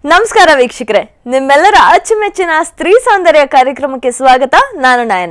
ನಮಸ್ಕಾರ ವೀಕ್ಷಕರೇ ನಿಮ್ಮೆಲ್ಲರ ಅಚ್ಚುಮೆಚ್ಚಿನ ಸ್ತ್ರೀ ಸೌಂದರ್ಯ ಕಾರ್ಯಕ್ರಮಕ್ಕೆ ಸ್ವಾಗತ ನಾನು ನಯನ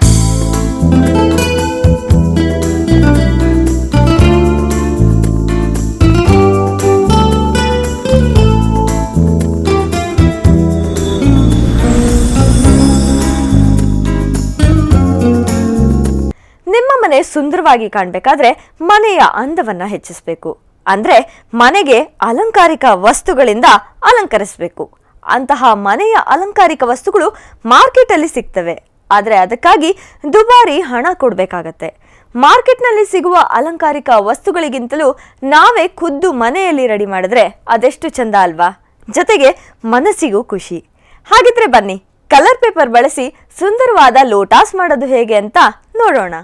ನಿಮ್ಮ ಮನೆ ಸುಂದರವಾಗಿ ಕಾಣಬೇಕಾದ್ರೆ ಮನೆಯ ಅಂದವನ್ನ ಹೆಚ್ಚಿಸಬೇಕು ಅಂದ್ರೆ ಮನೆಗೆ ಅಲಂಕಾರಿಕ ವಸ್ತುಗಳಿಂದ ಅಲಂಕರಿಸಬೇಕು ಅಂತಹ ಮನೆಯ ಅಲಂಕಾರಿಕ ವಸ್ತುಗಳು ಮಾರ್ಕೆಟ್ ಅಲ್ಲಿ ಸಿಗ್ತವೆ ಆದ್ರೆ ಅದಕ್ಕಾಗಿ ದುಬಾರಿ ಹಣ ಕೊಡಬೇಕಾಗತ್ತೆ ಮಾರ್ಕೆಟ್ನಲ್ಲಿ ಸಿಗುವ ಅಲಂಕಾರಿಕ ವಸ್ತುಗಳಿಗಿಂತಲೂ ನಾವೇ ಖುದ್ದು ಮನೆಯಲ್ಲಿ ರೆಡಿ ಮಾಡಿದ್ರೆ ಅದೆಷ್ಟು ಚಂದ ಅಲ್ವಾ ಜೊತೆಗೆ ಮನಸ್ಸಿಗೂ ಖುಷಿ ಹಾಗಿದ್ರೆ ಬನ್ನಿ ಕಲರ್ ಪೇಪರ್ ಬಳಸಿ ಸುಂದರವಾದ ಲೋಟಾಸ್ ಮಾಡೋದು ಹೇಗೆ ಅಂತ ನೋಡೋಣ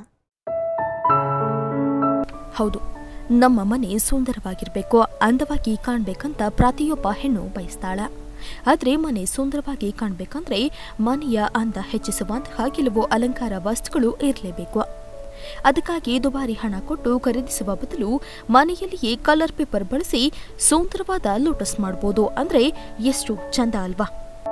ಹೌದು ನಮ್ಮ ಮನೆ ಸುಂದರವಾಗಿರಬೇಕು ಅಂದವಾಗಿ ಕಾಣಬೇಕಂತ ಪ್ರತಿಯೊಬ್ಬ ಹೆಣ್ಣು ಬಯಸ್ತಾಳ ಆದರೆ ಮನೆ ಸುಂದರವಾಗಿ ಕಾಣಬೇಕಂದ್ರೆ ಮನೆಯ ಅಂದ ಹೆಚ್ಚಿಸುವಂತಹ ಕೆಲವು ಅಲಂಕಾರ ವಸ್ತುಗಳು ಇರಲೇಬೇಕು ಅದಕ್ಕಾಗಿ ದುಬಾರಿ ಹಣ ಕೊಟ್ಟು ಖರೀದಿಸುವ ಬದಲು ಮನೆಯಲ್ಲಿಯೇ ಕಲರ್ ಪೇಪರ್ ಬಳಸಿ ಸುಂದರವಾದ ಲೋಟಸ್ ಮಾಡಬಹುದು ಅಂದ್ರೆ ಎಷ್ಟು ಚಂದ ಅಲ್ವಾ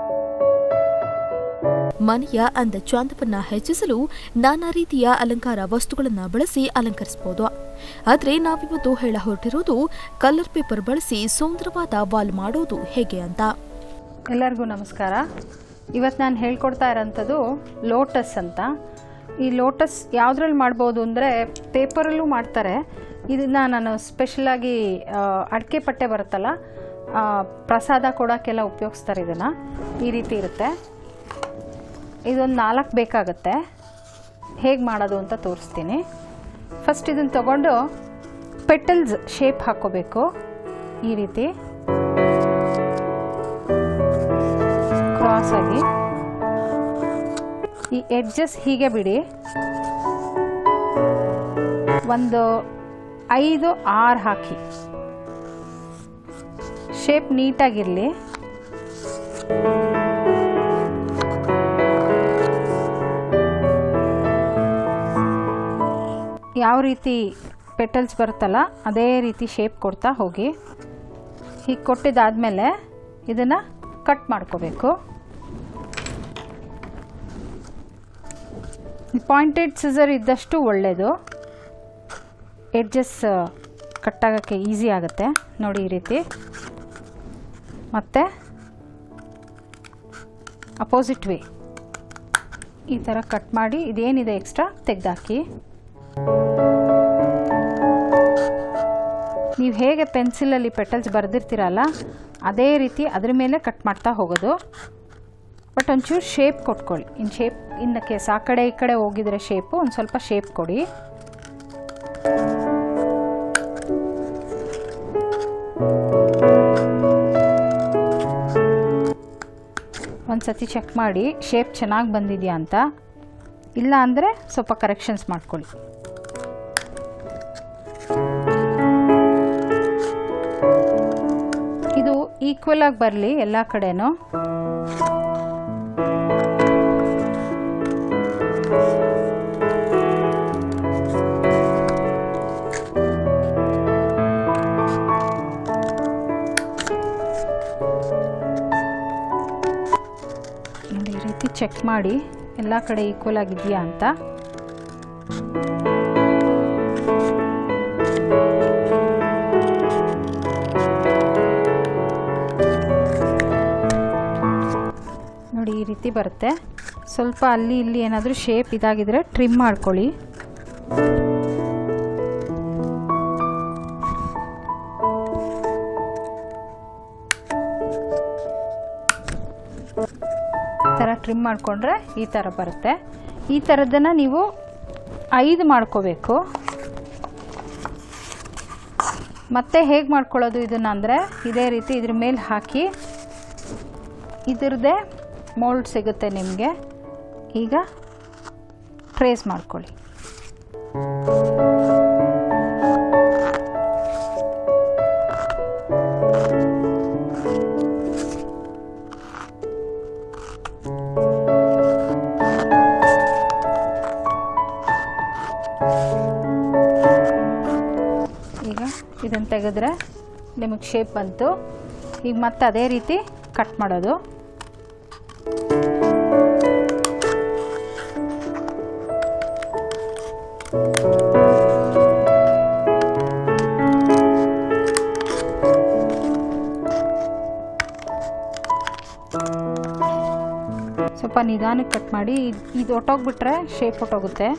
ಮನೆಯ ಅಂದ ಚಾಂದವನ್ನ ಹೆಚ್ಚಿಸಲು ನಾನಾ ರೀತಿಯ ಅಲಂಕಾರ ವಸ್ತುಗಳನ್ನ ಬಳಸಿ ಅಲಂಕರಿಸಬಹುದು ಆದ್ರೆ ನಾವಿವತ್ತು ಹೇಳ ಹೊರಟಿರೋದು ಕಲರ್ ಪೇಪರ್ ಬಳಸಿ ಸುಂದರವಾದ ವಾಲ್ ಮಾಡೋದು ಹೇಗೆ ಅಂತ ಎಲ್ಲರಿಗೂ ನಮಸ್ಕಾರ ಇವತ್ತು ನಾನು ಹೇಳ್ಕೊಡ್ತಾ ಇರೋಂಥದ್ದು ಲೋಟಸ್ ಅಂತ ಈ ಲೋಟಸ್ ಯಾವುದ್ರಲ್ಲಿ ಮಾಡ್ಬೋದು ಅಂದರೆ ಪೇಪರಲ್ಲೂ ಮಾಡ್ತಾರೆ ಇದನ್ನು ನಾನು ಸ್ಪೆಷಲಾಗಿ ಅಡಿಕೆ ಪಟ್ಟೆ ಬರುತ್ತಲ್ಲ ಆ, ಪ್ರಸಾದ ಕೊಡೋಕ್ಕೆಲ್ಲ ಉಪಯೋಗಿಸ್ತಾರೆ ಇದನ್ನು ಈ ರೀತಿ ಇರುತ್ತೆ ಇದೊಂದು ನಾಲ್ಕು ಬೇಕಾಗತ್ತೆ ಹೇಗೆ ಮಾಡೋದು ಅಂತ ತೋರಿಸ್ತೀನಿ ಫಸ್ಟ್ ಇದನ್ನು ತಗೊಂಡು ಪೆಟಲ್ಸ್ ಶೇಪ್ ಹಾಕ್ಕೋಬೇಕು ಈ ರೀತಿ ಕ್ರಾಸ್ ಆಗಿ ಈ ಎಡ್ಜಸ್ ಹೀಗೆ ಬಿಡಿ ಒಂದು ಐದು ಆರು ಹಾಕಿ ಶೇಪ್ ನೀಟಾಗಿರಲಿ ಯಾವ ರೀತಿ ಪೆಟಲ್ಸ್ ಬರುತ್ತಲ್ಲ ಅದೇ ರೀತಿ ಶೇಪ್ ಕೊಡ್ತಾ ಹೋಗಿ ಹೀಗೆ ಕೊಟ್ಟಿದ್ದಾದಮೇಲೆ ಇದನ್ನು ಕಟ್ ಮಾಡ್ಕೋಬೇಕು ಪಾಯಿಂಟೆಡ್ ಸಿಸರ್ ಇದ್ದಷ್ಟು ಒಳ್ಳೆಯದು ಎಡ್ಜಸ್ ಕಟ್ಟಾಗೋಕ್ಕೆ ಈಸಿ ಆಗುತ್ತೆ ನೋಡಿ ಈ ರೀತಿ ಮತ್ತು ಅಪೋಸಿಟ್ ವೇ ಈ ಥರ ಕಟ್ ಮಾಡಿ ಇದೇನಿದೆ ಎಕ್ಸ್ಟ್ರಾ ತೆಗೆದಾಕಿ ನೀವು ಹೇಗೆ ಪೆನ್ಸಿಲಲ್ಲಿ ಪೆಟಲ್ಸ್ ಬರೆದಿರ್ತೀರಲ್ಲ ಅದೇ ರೀತಿ ಅದ್ರ ಮೇಲೆ ಕಟ್ ಮಾಡ್ತಾ ಹೋಗೋದು ಬಟ್ ಒಂಚೂರು ಶೇಪ್ ಕೊಟ್ಕೊಳ್ಳಿ ಇನ್ನು ಶೇಪ್ ಇನ್ನು ಕೇಸ್ ಆ ಕಡೆ ಈ ಕಡೆ ಹೋಗಿದ್ರೆ ಶೇಪು ಒಂದು ಸ್ವಲ್ಪ ಶೇಪ್ ಕೊಡಿ ಒಂದು ಸತಿ ಚೆಕ್ ಮಾಡಿ ಶೇಪ್ ಚೆನ್ನಾಗಿ ಬಂದಿದೆಯಾ ಅಂತ ಇಲ್ಲ ಅಂದರೆ ಸ್ವಲ್ಪ ಕರೆಕ್ಷನ್ಸ್ ಮಾಡ್ಕೊಳ್ಳಿ ಇದು ಈಕ್ವಲ್ ಆಗಿ ಬರಲಿ ಎಲ್ಲ ಕಡೆನೂ ನೋಡಿ ಈ ರೀತಿ ಚೆಕ್ ಮಾಡಿ ಎಲ್ಲ ಕಡೆ ಈಕ್ವಲ್ ಆಗಿದೆಯಾ ಅಂತ ನೋಡಿ ಈ ರೀತಿ ಬರುತ್ತೆ ಸ್ವಲ್ಪ ಅಲ್ಲಿ ಇಲ್ಲಿ ಏನಾದರೂ ಶೇಪ್ ಇದಾಗಿದ್ರೆ ಟ್ರಿಮ್ ಮಾಡ್ಕೊಳ್ಳಿ ಈ ಥರ ಟ್ರಿಮ್ ಮಾಡಿಕೊಂಡ್ರೆ ಈ ಥರ ಬರುತ್ತೆ ಈ ಥರದ್ದನ್ನು ನೀವು ಐದು ಮಾಡ್ಕೋಬೇಕು ಮತ್ತೆ ಹೇಗೆ ಮಾಡ್ಕೊಳ್ಳೋದು ಇದನ್ನು ಅಂದರೆ ಇದೇ ರೀತಿ ಇದ್ರ ಮೇಲೆ ಹಾಕಿ ಇದ್ರದ್ದೇ ಮೋಲ್ಡ್ ಸಿಗುತ್ತೆ ನಿಮಗೆ ಈಗ ಟ್ರೇಸ್ ಮಾಡ್ಕೊಳ್ಳಿ ಈಗ ಇದನ್ನು ತೆಗೆದ್ರೆ ನಿಮಗೆ ಶೇಪ್ ಬಂತು ಈಗ ಮತ್ತೆ ಅದೇ ರೀತಿ ಕಟ್ ಮಾಡೋದು ಸ್ವಲ್ಪ ನಿಧಾನಕ್ಕೆ ಕಟ್ ಮಾಡಿ ಇದ್- ಇದು ಹೊಟ್ಟೋಗ್ಬಿಟ್ರೆ ಶೇಪ್ ಹೊಟ್ಟೋಗುತ್ತೆ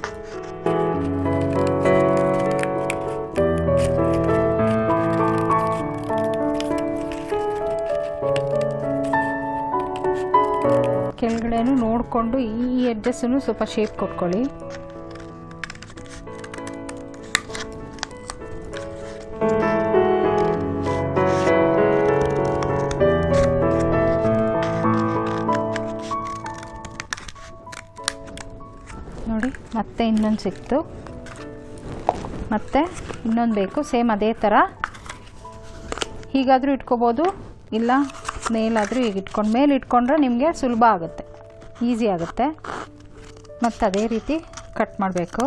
ಕೆಳಗಡೆನೂ ನೋಡಿಕೊಂಡು ಈ ಎಡ್ಜಸ್ಸನ್ನು ಸ್ವಲ್ಪ ಶೇಪ್ ಕೊಟ್ಕೊಳ್ಳಿ ನೋಡಿ ಮತ್ತೆ ಇನ್ನೊಂದು ಸಿಕ್ತು ಮತ್ತೆ ಇನ್ನೊಂದು ಬೇಕು ಸೇಮ್ ಅದೇ ಥರ ಹೀಗಾದರೂ ಇಟ್ಕೋಬೋದು ಇಲ್ಲ ಮೇಲಾದರೂ ಈಗ ಇಟ್ಕೊಂಡು ಮೇಲೆ ಇಟ್ಕೊಂಡ್ರೆ ನಿಮಗೆ ಸುಲಭ ಆಗುತ್ತೆ ಈಸಿ ಆಗುತ್ತೆ ಮತ್ತು ಅದೇ ರೀತಿ ಕಟ್ ಮಾಡಬೇಕು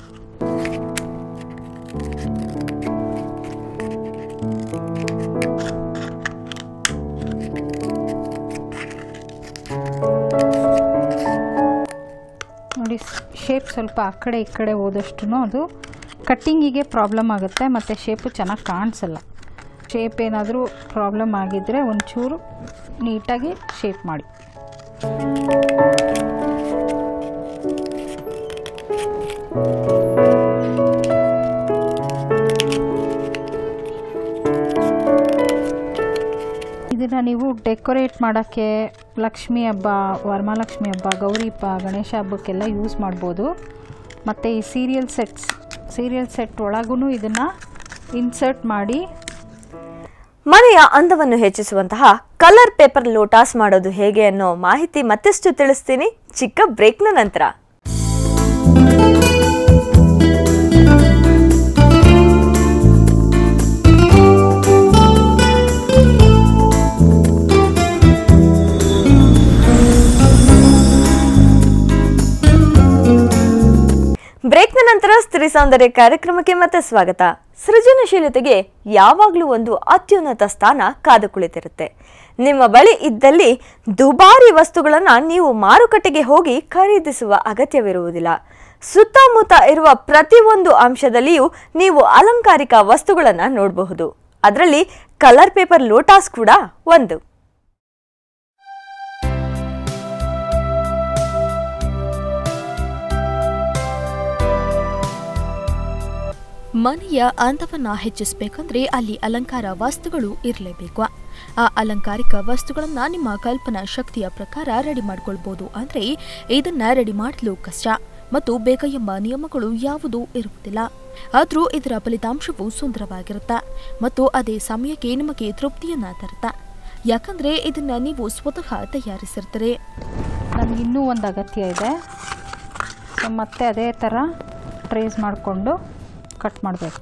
ನೋಡಿ ಶೇಪ್ ಸ್ವಲ್ಪ ಆ ಕಡೆ ಈ ಕಡೆ ಹೋದಷ್ಟು ಅದು ಕಟ್ಟಿಂಗಿಗೆ ಪ್ರಾಬ್ಲಮ್ ಆಗುತ್ತೆ ಮತ್ತು ಶೇಪು ಚೆನ್ನಾಗಿ ಕಾಣಿಸಲ್ಲ ಶೇಪ್ ಏನಾದರೂ ಪ್ರಾಬ್ಲಮ್ ಆಗಿದ್ದರೆ ಒಂಚೂರು ನೀಟಾಗಿ ಶೇಪ್ ಮಾಡಿ ಇದನ್ನು ನೀವು ಡೆಕೋರೇಟ್ ಮಾಡೋಕ್ಕೆ ಲಕ್ಷ್ಮಿ ಹಬ್ಬ ವರಮಹಾಲಕ್ಷ್ಮಿ ಹಬ್ಬ ಗೌರಿ ಹಬ್ಬ ಗಣೇಶ ಹಬ್ಬಕ್ಕೆಲ್ಲ ಯೂಸ್ ಮಾಡ್ಬೋದು ಮತ್ತು ಈ ಸೀರಿಯಲ್ ಸೆಟ್ಸ್ ಸೀರಿಯಲ್ ಸೆಟ್ ಒಳಗೂ ಇದನ್ನು ಇನ್ಸರ್ಟ್ ಮಾಡಿ ಮನೆಯ ಅಂದವನ್ನು ಹೆಚ್ಚಿಸುವಂತಹ ಕಲರ್ ಪೇಪರ್ ಲೋಟಾಸ್ ಮಾಡೋದು ಹೇಗೆ ಅನ್ನೋ ಮಾಹಿತಿ ಮತ್ತಷ್ಟು ತಿಳಿಸ್ತೀನಿ ಚಿಕ್ಕ ಬ್ರೇಕ್ನ ನಂತರ ಬ್ರೇಕ್ನ ನಂತರ ಸ್ತ್ರೀ ಸೌಂದರ್ಯ ಕಾರ್ಯಕ್ರಮಕ್ಕೆ ಮತ್ತೆ ಸ್ವಾಗತ ಸೃಜನಶೀಲತೆಗೆ ಯಾವಾಗಲೂ ಒಂದು ಅತ್ಯುನ್ನತ ಸ್ಥಾನ ಕಾದು ಕುಳಿತಿರುತ್ತೆ ನಿಮ್ಮ ಬಳಿ ಇದ್ದಲ್ಲಿ ದುಬಾರಿ ವಸ್ತುಗಳನ್ನು ನೀವು ಮಾರುಕಟ್ಟೆಗೆ ಹೋಗಿ ಖರೀದಿಸುವ ಅಗತ್ಯವಿರುವುದಿಲ್ಲ ಸುತ್ತಮುತ್ತ ಇರುವ ಪ್ರತಿಯೊಂದು ಅಂಶದಲ್ಲಿಯೂ ನೀವು ಅಲಂಕಾರಿಕ ವಸ್ತುಗಳನ್ನು ನೋಡಬಹುದು ಅದರಲ್ಲಿ ಕಲರ್ ಪೇಪರ್ ಲೋಟಾಸ್ ಕೂಡ ಒಂದು ಮನೆಯ ಅಂದವನ್ನ ಹೆಚ್ಚಿಸಬೇಕಂದ್ರೆ ಅಲ್ಲಿ ಅಲಂಕಾರ ವಸ್ತುಗಳು ಇರಲೇಬೇಕು ಆ ಅಲಂಕಾರಿಕ ವಸ್ತುಗಳನ್ನ ನಿಮ್ಮ ಕಲ್ಪನಾ ಶಕ್ತಿಯ ಪ್ರಕಾರ ರೆಡಿ ಮಾಡ್ಕೊಳ್ಬೋದು ಅಂದ್ರೆ ಇದನ್ನ ರೆಡಿ ಮಾಡಲು ಕಷ್ಟ ಮತ್ತು ಬೇಗ ಎಂಬ ನಿಯಮಗಳು ಯಾವುದೂ ಇರುವುದಿಲ್ಲ ಆದ್ರೂ ಇದರ ಫಲಿತಾಂಶವು ಸುಂದರವಾಗಿರುತ್ತೆ ಮತ್ತು ಅದೇ ಸಮಯಕ್ಕೆ ನಿಮಗೆ ತೃಪ್ತಿಯನ್ನ ತರುತ್ತೆ ಯಾಕಂದ್ರೆ ಇದನ್ನ ನೀವು ಸ್ವತಃ ತಯಾರಿಸಿರ್ತೀರಿ ನಮ್ಗೆ ಇನ್ನೂ ಒಂದು ಅಗತ್ಯ ಇದೆ ಸೊ ಮತ್ತೆ ಅದೇ ಥರ ಟ್ರೇಸ್ ಮಾಡಿಕೊಂಡು ಕಟ್ ಮಾಡಬೇಕು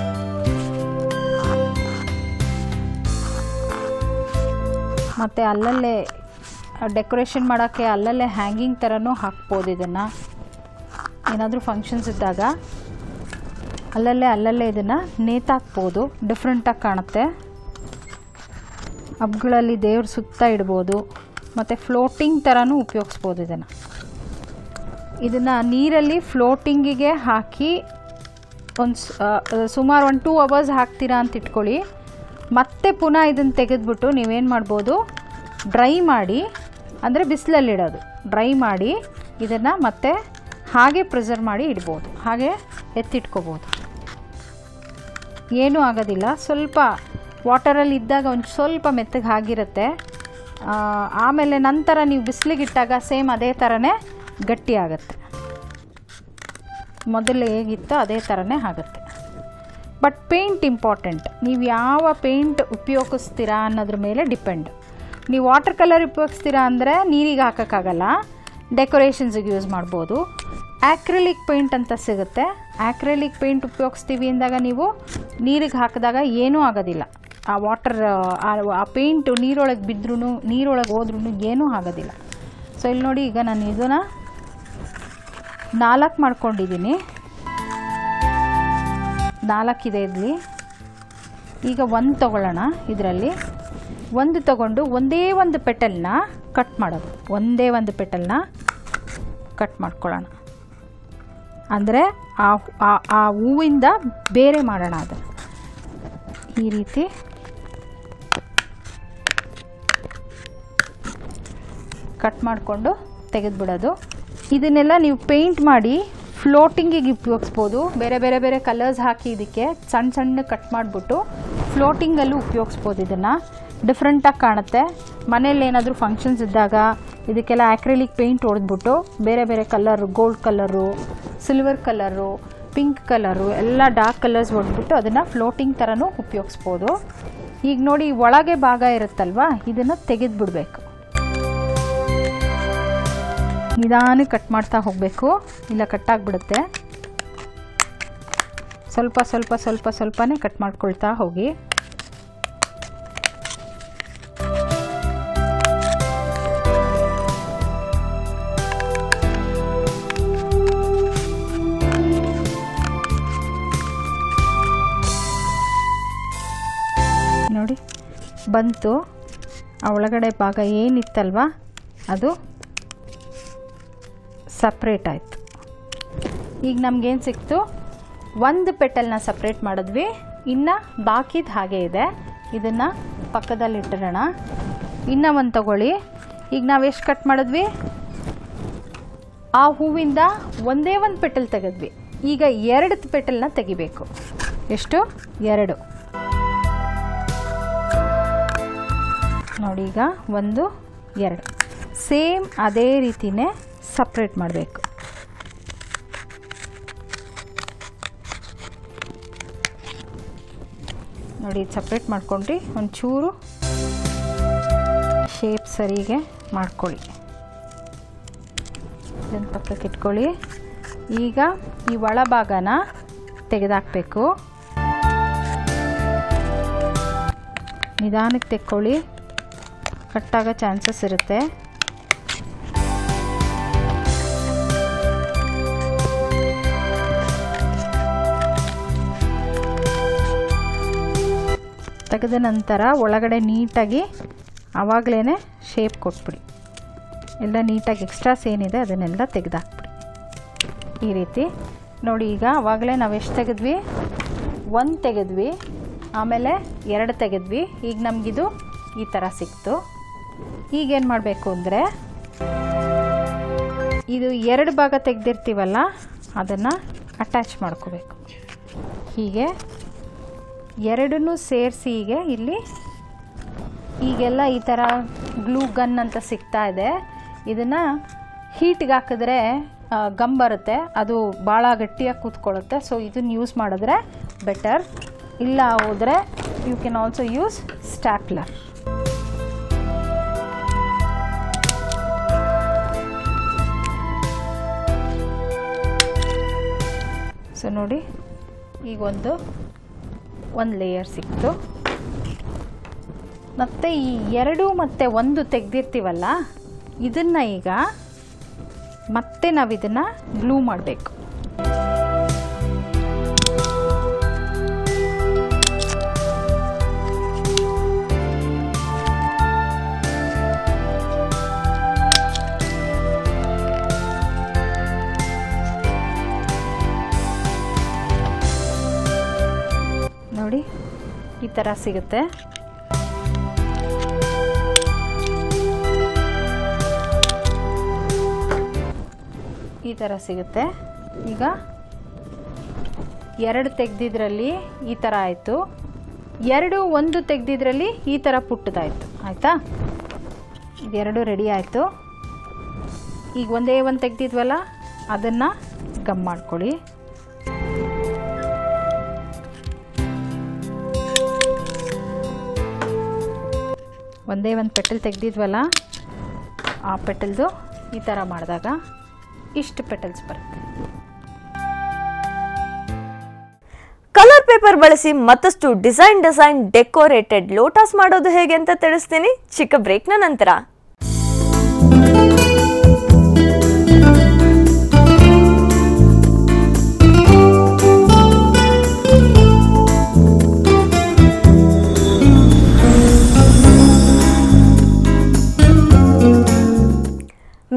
ಮತ್ತು ಅಲ್ಲಲ್ಲೇ ಡೆಕೋರೇಷನ್ ಮಾಡೋಕ್ಕೆ ಅಲ್ಲಲ್ಲೇ ಹ್ಯಾಂಗಿಂಗ್ ಥರನೂ ಹಾಕ್ಬೋದು ಇದನ್ನು ಏನಾದರೂ ಫಂಕ್ಷನ್ಸ್ ಇದ್ದಾಗ ಅಲ್ಲಲ್ಲೇ ಅಲ್ಲಲ್ಲೇ ಇದನ್ನು ನೇತಾಕ್ಬೋದು ಡಿಫ್ರೆಂಟಾಗಿ ಕಾಣುತ್ತೆ ಹಬ್ಗಳಲ್ಲಿ ದೇವ್ರ ಸುತ್ತ ಇಡ್ಬೋದು ಮತ್ತು ಫ್ಲೋಟಿಂಗ್ ಥರನೂ ಉಪಯೋಗಿಸ್ಬೋದು ಇದನ್ನು ಇದನ್ನು ನೀರಲ್ಲಿ ಫ್ಲೋಟಿಂಗಿಗೆ ಹಾಕಿ ಒಂದು ಸುಮಾರು ಒಂದು ಟೂ ಅವರ್ಸ್ ಹಾಕ್ತೀರಾ ಅಂತ ಇಟ್ಕೊಳ್ಳಿ ಮತ್ತೆ ಪುನಃ ಇದನ್ನು ತೆಗೆದ್ಬಿಟ್ಟು ನೀವೇನು ಮಾಡ್ಬೋದು ಡ್ರೈ ಮಾಡಿ ಅಂದರೆ ಬಿಸಿಲಲ್ಲಿಡೋದು ಡ್ರೈ ಮಾಡಿ ಇದನ್ನು ಮತ್ತೆ ಹಾಗೆ ಪ್ರಿಸರ್ವ್ ಮಾಡಿ ಇಡ್ಬೋದು ಹಾಗೆ ಎತ್ತಿಟ್ಕೋಬೋದು ಏನೂ ಆಗೋದಿಲ್ಲ ಸ್ವಲ್ಪ ವಾಟರಲ್ಲಿ ಇದ್ದಾಗ ಒಂದು ಸ್ವಲ್ಪ ಮೆತ್ತಗೆ ಆಗಿರುತ್ತೆ ಆ, ಆಮೇಲೆ ನಂತರ ನೀವು ಬಿಸಿಲಿಗೆ ಇಟ್ಟಾಗ ಸೇಮ್ ಅದೇ ಥರನೇ ಗಟ್ಟಿ ಆಗುತ್ತೆ ಮೊದಲು ಹೇಗಿತ್ತೋ ಅದೇ ಥರನೇ ಆಗುತ್ತೆ ಬಟ್ ಪೇಂಟ್ ಇಂಪಾರ್ಟೆಂಟ್ ನೀವು ಯಾವ ಪೇಂಟ್ ಉಪಯೋಗಿಸ್ತೀರಾ ಅನ್ನೋದ್ರ ಮೇಲೆ ಡಿಪೆಂಡ್ ನೀವು ವಾಟರ್ ಕಲರ್ ಉಪಯೋಗಿಸ್ತೀರಾ ಅಂದರೆ ನೀರಿಗೆ ಹಾಕೋಕ್ಕಾಗಲ್ಲ ಡೆಕೋರೇಷನ್ಸಿಗೆ ಯೂಸ್ ಮಾಡ್ಬೋದು ಆ್ಯಕ್ರಿಲಿಕ್ ಪೇಂಟ್ ಅಂತ ಸಿಗುತ್ತೆ ಆ್ಯಕ್ರಿಲಿಕ್ ಪೇಂಟ್ ಉಪಯೋಗಿಸ್ತೀವಿ ಅಂದಾಗ ನೀವು ನೀರಿಗೆ ಹಾಕಿದಾಗ ಏನೂ ಆಗೋದಿಲ್ಲ ಆ ವಾಟರ್ ಆ ಪೇಂಟು ನೀರೊಳಗೆ ಬಿದ್ರೂ ನೀರೊಳಗೆ ಹೋದ್ರೂ ಏನೂ ಆಗೋದಿಲ್ಲ ಸೊ ಇಲ್ಲಿ ನೋಡಿ ಈಗ ನಾನು ಇದನ್ನು ನಾಲ್ಕು ಮಾಡ್ಕೊಂಡಿದ್ದೀನಿ ನಾಲ್ಕಿದೆ ಇಲ್ಲಿ ಈಗ ಒಂದು ತಗೊಳ್ಳೋಣ ಇದರಲ್ಲಿ ಒಂದು ತಗೊಂಡು ಒಂದೇ ಒಂದು ಪೆಟಲ್ನ ಕಟ್ ಮಾಡೋದು ಒಂದೇ ಒಂದು ಪೆಟಲ್ನ ಕಟ್ ಮಾಡ್ಕೊಳ್ಳೋಣ ಅಂದರೆ ಆ ಆ- ಆ ಹೂವಿಂದ ಬೇರೆ ಮಾಡೋಣ ಅದನ್ನು ಈ ರೀತಿ ಕಟ್ ಮಾಡಿಕೊಂಡು ತೆಗೆದುಬಿಡೋದು ಇದನ್ನೆಲ್ಲ ನೀವು ಪೇಂಟ್ ಮಾಡಿ ಫ್ಲೋಟಿಂಗಿಗೆ ಉಪಯೋಗಿಸ್ಬೋದು ಬೇರೆ ಬೇರೆ ಬೇರೆ ಕಲರ್ಸ್ ಹಾಕಿ ಇದಕ್ಕೆ ಸಣ್ಣ ಸಣ್ಣ ಕಟ್ ಮಾಡಿಬಿಟ್ಟು ಫ್ಲೋಟಿಂಗಲ್ಲೂ ಉಪಯೋಗಿಸ್ಬೋದು ಇದನ್ನು ಡಿಫ್ರೆಂಟಾಗಿ ಕಾಣುತ್ತೆ ಮನೇಲಿ ಏನಾದರೂ ಫಂಕ್ಷನ್ಸ್ ಇದ್ದಾಗ ಇದಕ್ಕೆಲ್ಲ ಆ್ಯಕ್ರಿಲಿಕ್ ಪೇಂಟ್ ಹೊಡೆದ್ಬಿಟ್ಟು ಬೇರೆ ಬೇರೆ colour gold colour silver colour pink colour ಎಲ್ಲ ಡಾರ್ಕ್ ಕಲರ್ಸ್ ಹೊಡೆದ್ಬಿಟ್ಟು ಅದನ್ನು ಫ್ಲೋಟಿಂಗ್ ಥರನೂ ಉಪಯೋಗಿಸ್ಬೋದು ಈಗ ನೋಡಿ ಒಳಗೆ ಭಾಗ ಇರುತ್ತಲ್ವಾ ಇದನ್ನು ತೆಗೆದುಬಿಡ್ಬೇಕು ನಿಧಾನಕ್ಕೆ ಕಟ್ ಮಾಡ್ತಾ ಹೋಗಬೇಕು ಇಲ್ಲ ಕಟ್ಟಾಗ್ಬಿಡುತ್ತೆ ಸ್ವಲ್ಪ ಸ್ವಲ್ಪ ಸ್ವಲ್ಪ ಸ್ವಲ್ಪನೇ ಕಟ್ ಮಾಡ್ಕೊಳ್ತಾ ಹೋಗಿ ನೋಡಿ ಬಂತು ಆ ಒಳಗಡೆ ಭಾಗ ಏನಿತ್ತಲ್ವಾ ಅದು ಸಪ್ರೇಟ್ ಆಯಿತು ಈಗ ನಮಗೇನು ಸಿಕ್ತು ಒಂದು ಪೆಟಲ್ನ ಸಪ್ರೇಟ್ ಮಾಡಿದ್ವಿ ಇನ್ನು ಬಾಕಿದು ಹಾಗೆ ಇದೆ ಇದನ್ನು ಪಕ್ಕದಲ್ಲಿ ಇಟ್ಟಿರೋಣ ಇನ್ನು ಒಂದು ತಗೊಳ್ಳಿ ಈಗ ನಾವು ಎಷ್ಟು ಕಟ್ ಮಾಡಿದ್ವಿ ಆ ಹೂವಿಂದ ಒಂದೇ ಒಂದು ಪೆಟಲ್ ತೆಗೆದ್ವಿ ಈಗ ಎರಡು ಪೆಟಲ್ನ ತೆಗಿಬೇಕು ಎಷ್ಟು ಎರಡು ನೋಡಿ ಈಗ ಒಂದು ಎರಡು ಸೇಮ್ ಅದೇ ರೀತಿನೇ ಸಪ್ರೇಟ್ ಮಾಡಬೇಕು ನೋಡಿ ಸಪ್ರೇಟ್ ಮಾಡ್ಕೊಂಡ್ರಿ ಒಂಚೂರು ಶೇಪ್ ಸರಿಗೆ ಮಾಡ್ಕೊಳ್ಳಿ ಇದನ್ನು ಪಕ್ಕಕ್ಕೆ ಇಟ್ಕೊಳ್ಳಿ ಈಗ ಈ ಒಳಭಾಗನ ತೆಗೆದಾಕಬೇಕು ನಿಧಾನಕ್ಕೆ ತೆಕ್ಕೊಳ್ಳಿ ಕಟ್ಟಾಗೋ ಚಾನ್ಸಸ್ ಇರುತ್ತೆ ತೆಗೆದ ನಂತರ ಒಳಗಡೆ ನೀಟಾಗಿ ಆವಾಗಲೇ ಶೇಪ್ ಕೊಟ್ಬಿಡಿ ಎಲ್ಲ ನೀಟಾಗಿ ಎಕ್ಸ್ಟ್ರಾಸ್ ಏನಿದೆ ಅದನ್ನೆಲ್ಲ ತೆಗೆದಾಕ್ಬಿಡಿ ಈ ರೀತಿ ನೋಡಿ ಈಗ ಆವಾಗಲೇ ನಾವು ಎಷ್ಟು ತೆಗೆದ್ವಿ ಒಂದು ತೆಗೆದ್ವಿ ಆಮೇಲೆ ಎರಡು ತೆಗೆದ್ವಿ ಈಗ ನಮಗಿದು ಈ ಥರ ಸಿಕ್ತು ಈಗೇನು ಮಾಡಬೇಕು ಅಂದರೆ ಇದು ಎರಡು ಭಾಗ ತೆಗೆದಿರ್ತೀವಲ್ಲ ಅದನ್ನು ಅಟ್ಯಾಚ್ ಮಾಡ್ಕೋಬೇಕು ಹೀಗೆ ಎರಡನ್ನೂ ಸೇರಿಸಿ ಹೀಗೆ ಇಲ್ಲಿ ಈಗೆಲ್ಲ ಈ ಥರ ಗ್ಲೂ ಗನ್ ಅಂತ ಸಿಗ್ತಾ ಇದೆ ಇದನ್ನು ಹೀಟ್ಗೆ ಹಾಕಿದ್ರೆ ಆ, ಗಮ್ ಬರುತ್ತೆ ಅದು ಭಾಳ ಗಟ್ಟಿಯಾಗಿ ಕೂತ್ಕೊಳ್ಳುತ್ತೆ ಸೊ ಇದನ್ನು ಯೂಸ್ ಮಾಡಿದ್ರೆ ಬೆಟರ್ ಇಲ್ಲ ಹೋದರೆ you can also use stapler so ನೋಡಿ ಈಗ ಒಂದು ಒಂದು ಲೇಯರ್ ಸಿಕ್ತು ಮತ್ತು ಈ ಎರಡು ಮತ್ತು ಒಂದು ತೆಗೆದಿರ್ತೀವಲ್ಲ ಇದನ್ನು ಈಗ ಮತ್ತೆ ನಾವು ಇದನ್ನು ಗ್ಲೂ ಮಾಡಬೇಕು ನೋಡಿ ಈ ಥರ ಸಿಗುತ್ತೆ ಈ ಥರ ಸಿಗುತ್ತೆ ಈಗ ಎರಡು ತೆಗ್ದಿದ್ರಲ್ಲಿ ಈ ಥರ ಆಯಿತು ಎರಡು ಒಂದು ತೆಗ್ದಿದ್ರಲ್ಲಿ ಈ ಥರ ಪುಟ್ಟದಾಯಿತು ಆಯಿತಾ ಇದೆರಡು ರೆಡಿ ಆಯಿತು ಈಗ ಒಂದೇ ಒಂದು ತೆಗ್ದಿದ್ವಲ್ಲ ಅದನ್ನು ಗಮ್ ಮಾಡ್ಕೊಳ್ಳಿ ಒಂದೇ ಒಂದು ಪೆಟಲ್ ತೆಗ್ದಿದ್ವಲ್ಲ ಆ ಪೆಟಲ್ದು ಈ ಥರ ಮಾಡಿದಾಗ ಇಷ್ಟು ಪೆಟಲ್ಸ್ ಬರುತ್ತೆ ಕಲರ್ ಪೇಪರ್ ಬಳಸಿ ಮತ್ತಷ್ಟು ಡಿಸೈನ್ ಡಿಸೈನ್ ಡೆಕೋರೇಟೆಡ್ ಲೋಟಸ್ ಮಾಡೋದು ಹೇಗೆ ಅಂತ ತಿಳಿಸ್ತೀನಿ ಚಿಕ್ಕ ಬ್ರೇಕ್ನ ನಂತರ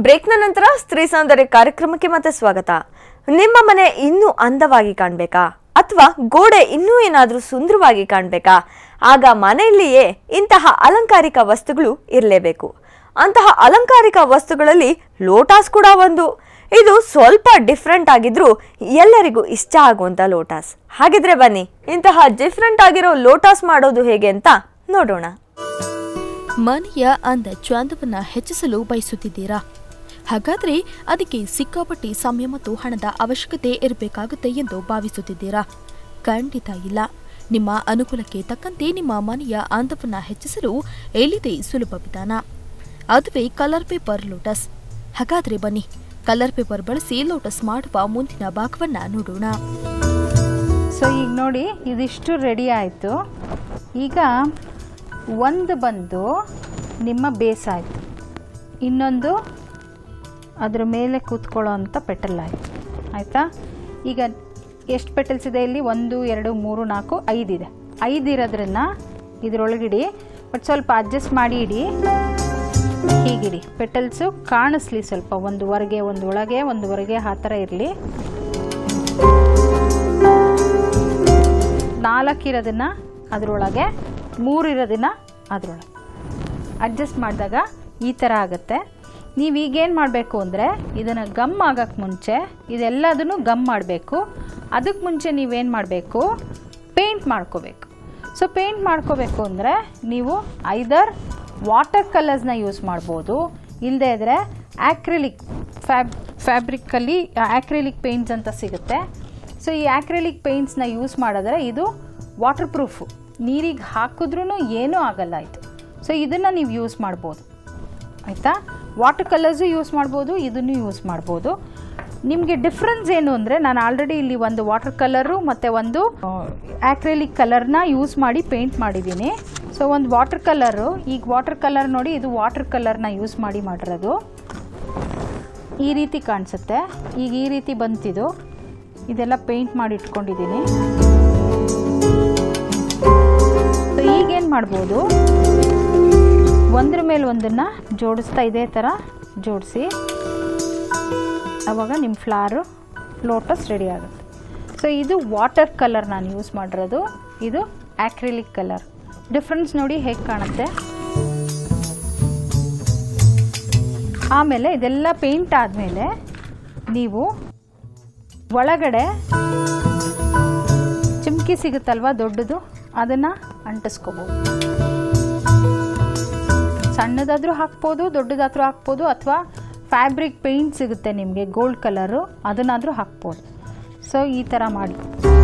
ಬ್ರೇಕ್ನ ನಂತರ ಸ್ತ್ರೀ ಸೌಂದರ್ಯ ಕಾರ್ಯಕ್ರಮಕ್ಕೆ ಮತ್ತೆ ಸ್ವಾಗತ ನಿಮ್ಮ ಮನೆ ಇನ್ನೂ ಅಂದವಾಗಿ ಕಾಣ್ಬೇಕಾ ಅಥವಾ ಗೋಡೆ ಇನ್ನೂ ಏನಾದರೂ ಸುಂದರವಾಗಿ ಕಾಣ್ಬೇಕಾ ಆಗ ಮನೆಯಲ್ಲಿಯೇ ಇಂತಹ ಅಲಂಕಾರಿಕ ವಸ್ತುಗಳು ಇರಲೇಬೇಕು ಅಂತಹ ಅಲಂಕಾರಿಕ ವಸ್ತುಗಳಲ್ಲಿ ಲೋಟಾಸ್ ಕೂಡ ಒಂದು ಇದು ಸ್ವಲ್ಪ ಡಿಫ್ರೆಂಟ್ ಆಗಿದ್ರೂ ಎಲ್ಲರಿಗೂ ಇಷ್ಟ ಆಗುವಂತ ಲೋಟಾಸ್ ಹಾಗಿದ್ರೆ ಬನ್ನಿ ಇಂತಹ ಡಿಫ್ರೆಂಟ್ ಆಗಿರೋ ಲೋಟಾಸ್ ಮಾಡೋದು ಹೇಗೆ ಅಂತ ನೋಡೋಣ ಮನೆಯ ಅಂದ ಚಾಂದವನ್ನ ಹೆಚ್ಚಿಸಲು ಬಯಸುತ್ತಿದ್ದೀರಾ ಹಾಗಾದ್ರೆ ಅದಕ್ಕೆ ಸಿಕ್ಕಾಪಟ್ಟಿ ಸಮಯ ಮತ್ತು ಹಣದ ಅವಶ್ಯಕತೆ ಇರಬೇಕಾಗುತ್ತೆ ಎಂದು ಭಾವಿಸುತ್ತಿದ್ದೀರಾ ಖಂಡಿತ ಇಲ್ಲ ನಿಮ್ಮ ಅನುಕೂಲಕ್ಕೆ ತಕ್ಕಂತೆ ನಿಮ್ಮ ಮನೆಯ ಅಂದವನ್ನ ಹೆಚ್ಚಿಸಲು ಎಲ್ಲಿದೆ ಸುಲಭ ವಿಧಾನ ಅದುವೇ ಕಲರ್ ಪೇಪರ್ ಲೋಟಸ್ ಹಾಗಾದ್ರೆ ಬನ್ನಿ ಕಲರ್ ಪೇಪರ್ ಬಳಸಿ ಲೋಟಸ್ ಮಾಡುವ ಮುಂದಿನ ಭಾಗವನ್ನ ನೋಡೋಣ ಸೊ ಈಗ ನೋಡಿ ಇದಿಷ್ಟು ರೆಡಿ ಆಯಿತು ಈಗ ಒಂದು ಬಂದು ನಿಮ್ಮ ಬೇಸ್ ಆಯಿತು ಇನ್ನೊಂದು ಅದ್ರ ಮೇಲೆ ಕೂತ್ಕೊಳ್ಳೋ ಅಂಥ ಪೆಟಲ್ ಆಯಿತು ಆಯಿತಾ ಈಗ ಎಷ್ಟು ಪೆಟಲ್ಸ್ ಇದೆ ಇಲ್ಲಿ ಒಂದು ಎರಡು ಮೂರು ನಾಲ್ಕು ಐದಿದೆ ಐದು ಇರೋದ್ರನ್ನ ಇದರೊಳಗಿಡಿ ಬಟ್ ಸ್ವಲ್ಪ ಅಡ್ಜಸ್ಟ್ ಮಾಡಿ ಇಡಿ ಹೀಗಿಡಿ ಪೆಟಲ್ಸು ಕಾಣಿಸ್ಲಿ ಸ್ವಲ್ಪ ಒಂದು ಹೊರಗೆ ಒಂದು ಒಳಗೆ ಒಂದು ಹೊರಗೆ ಆ ಥರ ಇರಲಿ ನಾಲ್ಕಿರೋದನ್ನ ಅದರೊಳಗೆ ಮೂರಿರೋದನ್ನ ಅದರೊಳಗೆ ಅಡ್ಜಸ್ಟ್ ಮಾಡಿದಾಗ ಈ ಥರ ಆಗುತ್ತೆ ನೀವು ಈಗೇನು ಮಾಡಬೇಕು ಅಂದರೆ ಇದನ್ನು ಗಮ್ ಆಗೋಕ್ಕೆ ಮುಂಚೆ ಇದೆಲ್ಲದನ್ನು ಗಮ್ ಮಾಡಬೇಕು ಅದಕ್ಕೆ ಮುಂಚೆ ನೀವೇನು ಮಾಡಬೇಕು ಪೇಂಟ್ ಮಾಡ್ಕೋಬೇಕು ಸೊ ಪೇಂಟ್ ಮಾಡ್ಕೋಬೇಕು ಅಂದರೆ ನೀವು ಐದರ್ ವಾಟರ್ ಕಲರ್ಸ್ನ ಯೂಸ್ ಮಾಡ್ಬೋದು ಇಲ್ಲದೇ ಇದ್ದರೆ ಆ್ಯಕ್ರಿಲಿಕ್ ಫ್ಯಾಬ್ ಫ್ಯಾಬ್ರಿಕ್ಕಲ್ಲಿ ಆ್ಯಕ್ರಿಲಿಕ್ ಪೇಂಟ್ಸ್ ಅಂತ ಸಿಗುತ್ತೆ ಸೊ ಈ ಆ್ಯಕ್ರಿಲಿಕ್ ಪೇಂಟ್ಸ್ನ ಯೂಸ್ ಮಾಡಿದ್ರೆ ಇದು ವಾಟರ್ ಪ್ರೂಫು ನೀರಿಗೆ ಹಾಕಿದ್ರೂ ಏನೂ ಆಗಲ್ಲ ಇದು ಸೊ ಇದನ್ನು ನೀವು ಯೂಸ್ ಮಾಡ್ಬೋದು ಆಯಿತಾ ವಾಟರ್ ಕಲರ್ಸು ಯೂಸ್ ಮಾಡ್ಬೋದು ಇದನ್ನು ಯೂಸ್ ಮಾಡ್ಬೋದು ನಿಮಗೆ ಡಿಫ್ರೆನ್ಸ್ ಏನು ಅಂದರೆ ನಾನು ಆಲ್ರೆಡಿ ಇಲ್ಲಿ ಒಂದು ವಾಟರ್ ಕಲರು ಮತ್ತು ಒಂದು ಆ್ಯಕ್ರೆಲಿಕ್ ಕಲರ್ನ ಯೂಸ್ ಮಾಡಿ ಪೇಂಟ್ ಮಾಡಿದ್ದೀನಿ ಸೊ ಒಂದು ವಾಟರ್ ಕಲರು ಈಗ ವಾಟರ್ ಕಲರ್ ನೋಡಿ ಇದು ವಾಟರ್ ಕಲರ್ನ ಯೂಸ್ ಮಾಡಿ ಮಾಡಿರೋದು ಈ ರೀತಿ ಕಾಣಿಸುತ್ತೆ ಈಗ ಈ ರೀತಿ ಬಂತಿದು ಇದೆಲ್ಲ ಪೇಂಟ್ ಮಾಡಿ ಇಟ್ಕೊಂಡಿದ್ದೀನಿ ಸೊ ಈಗೇನು ಮಾಡ್ಬೋದು ಒಂದ್ರ ಮೇಲೆ ಒಂದನ್ನು ಜೋಡಿಸ್ತಾ ಇದೇ ಥರ ಜೋಡಿಸಿ ಆವಾಗ ನಿಮ್ಮ ಫ್ಲಾರು ಲೋಟಸ್ ರೆಡಿ ಆಗುತ್ತೆ ಸೊ ಇದು ವಾಟರ್ ಕಲರ್ ನಾನು ಯೂಸ್ ಮಾಡಿರೋದು ಇದು ಆ್ಯಕ್ರಿಲಿಕ್ ಕಲರ್ ಡಿಫ್ರೆನ್ಸ್ ನೋಡಿ ಹೇಗೆ ಕಾಣುತ್ತೆ ಆಮೇಲೆ ಇದೆಲ್ಲ ಪೇಂಟ್ ಆದಮೇಲೆ ನೀವು ಒಳಗಡೆ ಚಿಮ್ಕಿ ಸಿಗುತ್ತಲ್ವ ದೊಡ್ಡದು ಅದನ್ನು ಅಂಟಿಸ್ಕೋಬೋದು ಸಣ್ಣದಾದರೂ ಹಾಕ್ಬೋದು ದೊಡ್ಡದಾದ್ರೂ ಹಾಕ್ಬೋದು ಅಥವಾ ಫ್ಯಾಬ್ರಿಕ್ ಪೇಂಟ್ ಸಿಗುತ್ತೆ ನಿಮಗೆ ಗೋಲ್ಡ್ ಕಲರು ಅದನ್ನಾದರೂ ಹಾಕ್ಬೋದು ಸೊ ಈ ಥರ ಮಾಡಿ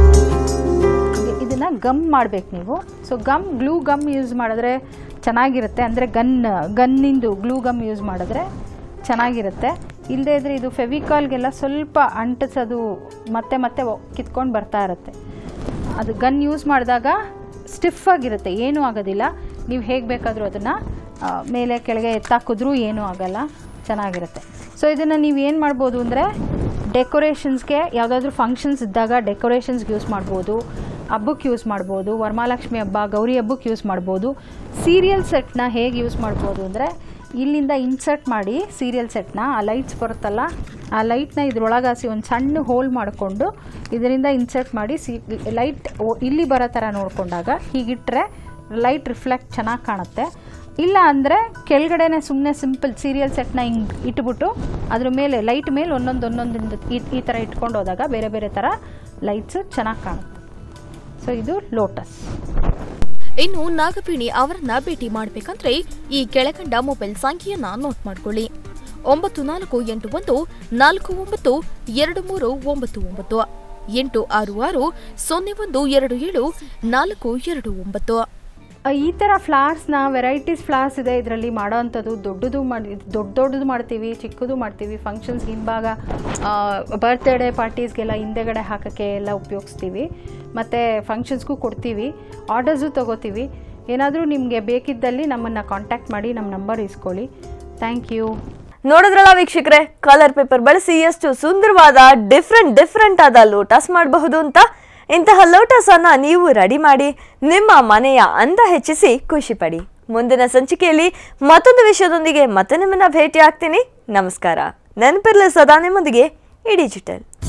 ಇದನ್ನು ಗಮ್ ಮಾಡಬೇಕು ನೀವು so gum glue gum use ಮಾಡಿದ್ರೆ ಚೆನ್ನಾಗಿರುತ್ತೆ ಅಂದರೆ ಗನ್ ಗನ್ನಿಂದು ಗ್ಲೂ ಗಮ್ ಯೂಸ್ ಮಾಡಿದ್ರೆ ಚೆನ್ನಾಗಿರುತ್ತೆ ಇಲ್ಲದೇ ಇದ್ದರೆ ಇದು ಫೆವಿಕಾಲ್ಗೆಲ್ಲ ಸ್ವಲ್ಪ ಅಂಟಿಸೋದು ಮತ್ತೆ ಮತ್ತೆ ಕಿತ್ಕೊಂಡು ಬರ್ತಾ ಇರುತ್ತೆ ಅದು ಗನ್ ಯೂಸ್ ಮಾಡಿದಾಗ ಸ್ಟಿಫ್ ಆಗಿರುತ್ತೆ ಏನೂ ಆಗೋದಿಲ್ಲ ನೀವು ಹೇಗೆ ಬೇಕಾದರೂ ಅದನ್ನು ಮೇಲೆ ಕೆಳಗೆ ಎತ್ತಾಕಿದ್ರೂ ಏನೂ ಆಗಲ್ಲ ಚೆನ್ನಾಗಿರುತ್ತೆ ಸೊ ಇದನ್ನು ನೀವು ಏನು ಮಾಡ್ಬೋದು ಅಂದರೆ ಡೆಕೋರೇಷನ್ಸ್ಗೆ ಯಾವುದಾದ್ರೂ ಫಂಕ್ಷನ್ಸ್ ಇದ್ದಾಗ ಡೆಕೋರೇಷನ್ಸ್ಗೆ ಯೂಸ್ ಮಾಡ್ಬೋದು ಹಬ್ಬಕ್ಕೆ ಯೂಸ್ ಮಾಡ್ಬೋದು ವರಮಹಾಲಕ್ಷ್ಮಿ ಹಬ್ಬ ಗೌರಿ ಹಬ್ಬಕ್ಕೆ ಯೂಸ್ ಮಾಡ್ಬೋದು ಸೀರಿಯಲ್ ಸೆಟ್ನ ಹೇಗೆ ಯೂಸ್ ಮಾಡ್ಬೋದು ಅಂದರೆ ಇಲ್ಲಿಂದ ಇನ್ಸರ್ಟ್ ಮಾಡಿ ಸೀರಿಯಲ್ ಸೆಟ್ನ ಆ ಲೈಟ್ಸ್ ಬರುತ್ತಲ್ಲ ಆ ಲೈಟ್ನ ಇದ್ರೊಳಗೆ ಹಾಸಿ ಒಂದು ಸಣ್ಣ ಹೋಲ್ ಮಾಡಿಕೊಂಡು ಇದರಿಂದ ಇನ್ಸರ್ಟ್ ಮಾಡಿ ಸಿ ಲೈಟ್ ಇಲ್ಲಿ ಬರೋ ಥರ ನೋಡಿಕೊಂಡಾಗ ಹೀಗಿಟ್ಟರೆ ಲೈಟ್ ರಿಫ್ಲೆಕ್ಟ್ ಚೆನ್ನಾಗಿ ಕಾಣುತ್ತೆ ಇಲ್ಲ ಅಂದರೆ ಕೆಳಗಡೆನೆ ಸುಮ್ಮನೆ ಸಿಂಪಲ್ ಸೀರಿಯಲ್ ಸೆಟ್ನ ಹಿಂಗೆ ಇಟ್ಬಿಟ್ಟು ಅದ್ರ ಮೇಲೆ ಲೈಟ್ ಮೇಲೆ ಒಂದೊಂದು ಒಂದೊಂದು ಈ ಈ ಥರ ಇಟ್ಕೊಂಡು ಹೋದಾಗ ಬೇರೆ ಬೇರೆ ಥರ ಲೈಟ್ಸು ಚೆನ್ನಾಗಿ ಕಾಣುತ್ತೆ ಸೊ ಇದು ಲೋಟಸ್ ಇನ್ನು ನಾಗಪೇಣಿ ಅವರನ್ನ ಭೇಟಿ ಮಾಡಬೇಕಂದ್ರೆ ಈ ಕೆಳಕಂಡ ಮೊಬೈಲ್ ಸಂಖ್ಯೆಯನ್ನ ನೋಟ್ ಮಾಡ್ಕೊಳ್ಳಿ ಒಂಬತ್ತು ನಾಲ್ಕು ಎಂಟು ಒಂದು ನಾಲ್ಕು ಒಂಬತ್ತು ಎರಡು ಮೂರು ಒಂಬತ್ತು ಒಂಬತ್ತು ಎಂಟು ಆರು ಆರು ಸೊನ್ನೆ ಒಂದು ಎರಡು ಏಳು ನಾಲ್ಕು ಎರಡು ಒಂಬತ್ತು ಆ, ಈ ಥರ ಫ್ಲವರ್ಸ್ನ ವೆರೈಟೀಸ್ ಫ್ಲವರ್ಸ್ ಇದೆ ಇದರಲ್ಲಿ ಮಾಡೋವಂಥದ್ದು ದೊಡ್ಡದು ಮಾಡಿ ದೊಡ್ಡ ದೊಡ್ಡದು ಮಾಡ್ತೀವಿ ಚಿಕ್ಕದು ಮಾಡ್ತೀವಿ ಫಂಕ್ಷನ್ಸ್ ಹಿಂಭಾಗ ಬರ್ತ್ಡೇ ಪಾರ್ಟೀಸ್ಗೆಲ್ಲ ಹಿಂದೆಗಡೆ ಹಾಕೋಕ್ಕೆ ಎಲ್ಲ ಉಪಯೋಗಿಸ್ತೀವಿ ಮತ್ತು ಫಂಕ್ಷನ್ಸ್ಗೂ ಕೊಡ್ತೀವಿ ಆರ್ಡರ್ಸು ತೊಗೋತೀವಿ ಏನಾದರೂ ನಿಮಗೆ ಬೇಕಿದ್ದಲ್ಲಿ ನಮ್ಮನ್ನು ಕಾಂಟ್ಯಾಕ್ಟ್ ಮಾಡಿ ನಮ್ಮ ನಂಬರ್ ಇಸ್ಕೊಳ್ಳಿ ಥ್ಯಾಂಕ್ ಯು ನೋಡಿದ್ರಲ್ಲ ವೀಕ್ಷಕರೇ ಕಲರ್ ಪೇಪರ್ ಬಳಸಿ ಎಷ್ಟು ಸುಂದರವಾದ ಡಿಫ್ರೆಂಟ್ ಡಿಫ್ರೆಂಟ್ ಆದ ಲೋಟಸ್ ಮಾಡಬಹುದು ಅಂತ ಇಂತಹ ಲೋಟಸ್ ಅನ್ನ ನೀವು ರೆಡಿ ಮಾಡಿ ನಿಮ್ಮ ಮನೆಯ ಅಂದ ಹೆಚ್ಚಿಸಿ ಖುಷಿ ಪಡಿ ಮುಂದಿನ ಸಂಚಿಕೆಯಲ್ಲಿ ಮತ್ತೊಂದು ವಿಷಯದೊಂದಿಗೆ ಮತ್ತೆ ನಿಮ್ಮನ್ನ ಭೇಟಿ ಆಗ್ತೀನಿ ನಮಸ್ಕಾರ ನೆನಪಿರಲಿ ಸದಾ ನಿಮ್ಮೊಂದಿಗೆ ಈ ಡಿಜಿಟಲ್